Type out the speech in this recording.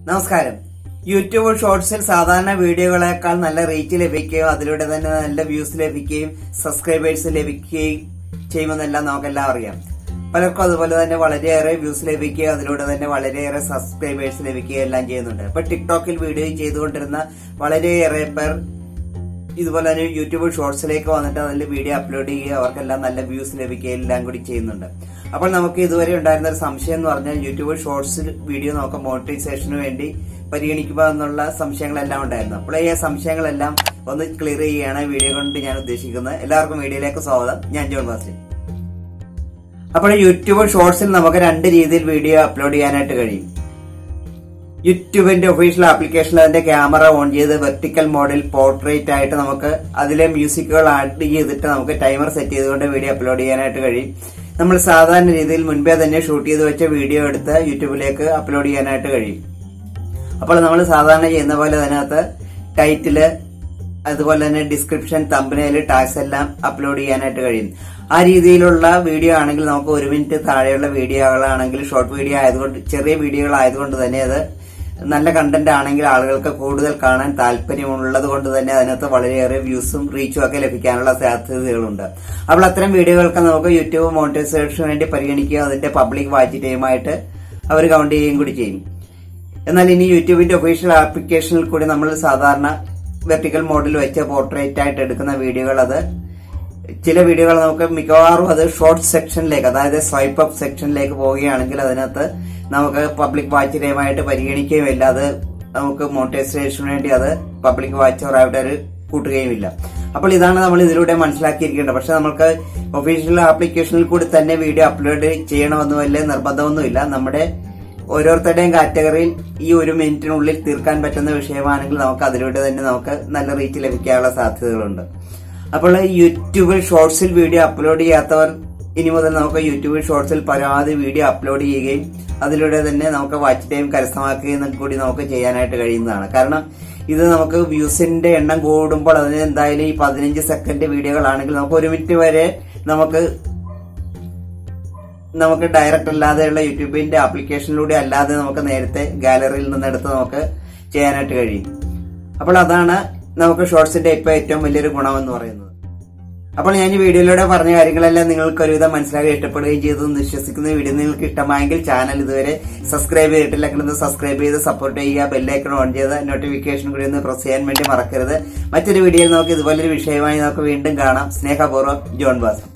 നമസ്കാരം യൂട്യൂബ് ഷോർട്സിൽ സാധാരണ വീഡിയോകളെക്കാൾ നല്ല റീച്ച് ലഭിക്കുകയും അതിലൂടെ തന്നെ നല്ല വ്യൂസ് ലഭിക്കുകയും സബ്സ്ക്രൈബേഴ്സ് ലഭിക്കുകയും ചെയ്യുമെന്നെല്ലാം നമുക്കെല്ലാം അറിയാം പലർക്കും അതുപോലെ തന്നെ വളരെയേറെ വ്യൂസ് ലഭിക്കുകയും അതിലൂടെ തന്നെ വളരെയേറെ സബ്സ്ക്രൈബേഴ്സ് ലഭിക്കുകയും എല്ലാം ചെയ്യുന്നുണ്ട് ഇപ്പൊ ടിക്ടോക്കിൽ വീഡിയോ ചെയ്തുകൊണ്ടിരുന്ന വളരെയേറെ പേർ ഇതുപോലെ തന്നെ യൂട്യൂബ് ഷോർട്സിലേക്ക് വന്നിട്ട് അതിൽ വീഡിയോ അപ്ലോഡ് ചെയ്യുക അവർക്കെല്ലാം നല്ല വ്യൂസ് ലഭിക്കുകയും എല്ലാം കൂടി ചെയ്യുന്നുണ്ട് അപ്പോൾ നമുക്ക് ഇതുവരെ ഉണ്ടായിരുന്ന ഒരു സംശയം എന്ന് പറഞ്ഞാൽ യൂട്യൂബ് ഷോർട്സിൽ വീഡിയോ നമുക്ക് മോണിറ്റൈസേഷന് വേണ്ടി പരിഗണിക്കുക എന്നുള്ള സംശയങ്ങളെല്ലാം ഉണ്ടായിരുന്നു അപ്പോൾ ഈ സംശയങ്ങളെല്ലാം ഒന്ന് ക്ലിയർ ചെയ്യുകയാണ് വീഡിയോ കൊണ്ട് ഞാൻ ഉദ്ദേശിക്കുന്നത് എല്ലാവർക്കും വീഡിയോയിലേക്ക് സ്വാഗതം ഞാൻ ജോൺ മാസ്റ്റർ അപ്പോൾ യൂട്യൂബ് ഷോർട്സിൽ നമുക്ക് രണ്ട് രീതിയിൽ വീഡിയോ അപ്ലോഡ് ചെയ്യാനായിട്ട് കഴിയും യൂട്യൂബിന്റെ ഒഫീഷ്യൽ ആപ്ലിക്കേഷനിൽ അതിന്റെ ക്യാമറ ഓൺ ചെയ്ത് വെർട്ടിക്കൽ മോഡിൽ പോർട്രേറ്റ് ആയിട്ട് നമുക്ക് അതിലെ മ്യൂസിക്കുകൾ ആഡ് ചെയ്തിട്ട് നമുക്ക് ടൈമർ സെറ്റ് ചെയ്തുകൊണ്ട് വീഡിയോ അപ്ലോഡ് ചെയ്യാനായിട്ട് കഴിയും നമ്മൾ സാധാരണ രീതിയിൽ മുൻപേ തന്നെ ഷൂട്ട് ചെയ്ത് വെച്ച വീഡിയോ എടുത്ത് യൂട്യൂബിലേക്ക് അപ്ലോഡ് ചെയ്യാനായിട്ട് കഴിയും അപ്പോൾ നമ്മൾ സാധാരണ ചെയ്യുന്ന പോലെ അതിനകത്ത് ടൈറ്റില് അതുപോലെ തന്നെ ഡിസ്ക്രിപ്ഷൻ തമ്പനയില് ടാക്സ് എല്ലാം അപ്ലോഡ് ചെയ്യാനായിട്ട് കഴിയും ആ രീതിയിലുള്ള വീഡിയോ ആണെങ്കിൽ നമുക്ക് ഒരു മിനിറ്റ് താഴെയുള്ള വീഡിയോകളാണെങ്കിൽ ഷോർട്ട് വീഡിയോ ആയതുകൊണ്ട് ചെറിയ വീഡിയോകൾ ആയതുകൊണ്ട് തന്നെ അത് നല്ല കണ്ടന്റ് ആണെങ്കിൽ ആളുകൾക്ക് കൂടുതൽ കാണാൻ താല്പര്യമുള്ളത് കൊണ്ട് തന്നെ അതിനകത്ത് വളരെയേറെ വ്യൂസും റീച്ചും ഒക്കെ ലഭിക്കാനുള്ള സാധ്യതകളുണ്ട് അപ്പോൾ അത്തരം വീഡിയോകൾക്ക് നമുക്ക് യൂട്യൂബ് മോണിറ്റൈസേഷന് വേണ്ടി പരിഗണിക്കുക അതിന്റെ പബ്ലിക് വാച്ച് ടൈമായിട്ട് അവർ കൗണ്ട് ചെയ്യുകയും കൂടി ചെയ്യും എന്നാൽ ഇനി യൂട്യൂബിന്റെ ഒഫീഷ്യൽ ആപ്ലിക്കേഷനിൽ കൂടി നമ്മൾ സാധാരണ വെർട്ടിക്കൽ മോഡിൽ വെച്ച് പോർട്രേറ്റ് ആയിട്ട് എടുക്കുന്ന വീഡിയോകൾ അത് ചില വീഡിയോകൾ നമുക്ക് മിക്കവാറും അത് ഷോർട്ട് സെക്ഷനിലേക്ക് അതായത് സ്വൈപ്പ് അപ്പ് സെക്ഷനിലേക്ക് പോവുകയാണെങ്കിൽ അതിനകത്ത് നമുക്ക് പബ്ലിക് വാച്ച് ടൈമായിട്ട് പരിഗണിക്കുകയുമില്ല അത് നമുക്ക് മോണിറ്റൈസേഷന് വേണ്ടി അത് പബ്ലിക് വാച്ചറായിട്ട് ഒരു കൂട്ടുകയുമില്ല അപ്പോൾ ഇതാണ് നമ്മൾ ഇതിലൂടെ മനസ്സിലാക്കിയിരിക്കേണ്ടത് പക്ഷെ നമുക്ക് ഒഫീഷ്യൽ ആപ്ലിക്കേഷനിൽ കൂടി തന്നെ വീഡിയോ അപ്ലോഡ് ചെയ്യണമെന്ന് വലിയ നിർബന്ധമൊന്നുമില്ല നമ്മുടെ ഓരോരുത്തരുടെയും കാറ്റഗറിയിൽ ഈ ഒരു മിനിറ്റിനുള്ളിൽ തീർക്കാൻ പറ്റുന്ന വിഷയമാണെങ്കിൽ നമുക്ക് അതിലൂടെ തന്നെ നമുക്ക് നല്ല റീച്ച് ലഭിക്കാനുള്ള സാധ്യതകളുണ്ട് അപ്പോൾ യൂട്യൂബിൽ ഷോർട്സിൽ വീഡിയോ അപ്ലോഡ് ചെയ്യാത്തവർ ഇനി മുതൽ നമുക്ക് യൂട്യൂബിൽ ഷോർട്സിൽ പരമാവധി വീഡിയോ അപ്ലോഡ് ചെയ്യുകയും അതിലൂടെ തന്നെ നമുക്ക് വാച്ച് ടൈം കരസ്ഥമാക്കുകയും കൂടി നമുക്ക് ചെയ്യാനായിട്ട് കഴിയുന്നതാണ് കാരണം ഇത് നമുക്ക് വ്യൂസിന്റെ എണ്ണം കൂടുമ്പോൾ അതിന് എന്തായാലും ഈ പതിനഞ്ച് സെക്കൻഡ് വീഡിയോകളാണെങ്കിൽ നമുക്ക് ഒരു മിനിറ്റ് വരെ നമുക്ക് നമുക്ക് ഡയറക്റ്റ് അല്ലാതെയുള്ള യൂട്യൂബിന്റെ ആപ്ലിക്കേഷനിലൂടെ അല്ലാതെ നമുക്ക് നേരത്തെ ഗാലറിയിൽ നിന്ന് എടുത്ത് നമുക്ക് ചെയ്യാനായിട്ട് കഴിയും അപ്പോൾ അതാണ് നമുക്ക് ഷോർട്സിന്റെ ഇപ്പൊ ഏറ്റവും വലിയൊരു ഗുണമെന്ന് പറയുന്നത് അപ്പോൾ ഞാൻ ഈ വീഡിയോയിലൂടെ പറഞ്ഞ കാര്യങ്ങളെല്ലാം നിങ്ങൾക്ക് ഒരുവിധം മനസ്സിലാക്കി ഇഷ്ടപ്പെടുകയും ചെയ്തു എന്ന് വിശ്വസിക്കുന്ന വീഡിയോ നിങ്ങൾക്ക് ഇഷ്ടമായെങ്കിൽ ചാനൽ ഇതുവരെ സബ്സ്ക്രൈബ് ചെയ്തിട്ടില്ലെങ്കിൽ ഒന്ന് സബ്സ്ക്രൈബ് ചെയ്ത് സപ്പോർട്ട് ചെയ്യുക ബെല്ലൈക്കൺ ഓൺ ചെയ്ത് നോട്ടിഫിക്കേഷൻ കൂടി ഒന്ന് പ്രസ് ചെയ്യാൻ വേണ്ടി മറക്കരുത് മറ്റൊരു വീഡിയോയിൽ നമുക്ക് ഇതുപോലൊരു വിഷയമായി നമുക്ക് വീണ്ടും കാണാം സ്നേഹപൂർവ്വം ജോൺ ബാസ്